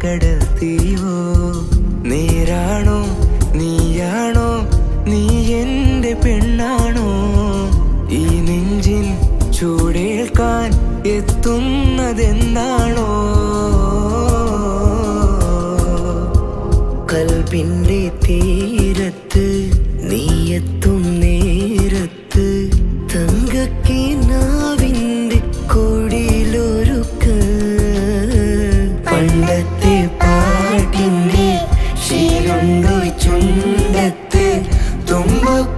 കടത്തിയോ നേരാണോ നീയാണോ നീ എന്റെ പെണ്ണാണോ ഈ നെഞ്ചിൻ ചൂടേൽക്കാൻ എത്തുന്നതെന്താണോ കൽബിന്റെ തീരത്ത് നീയെത്തും നേരത്ത് തങ്കക്കിനാവിന്റെ കൊടിയിലൊരുക്ക് പണ്ടത്തെ പാട്ടിന്റെ ശീലുണ്ടോ ചുണ്ടത്ത് തുമ്പ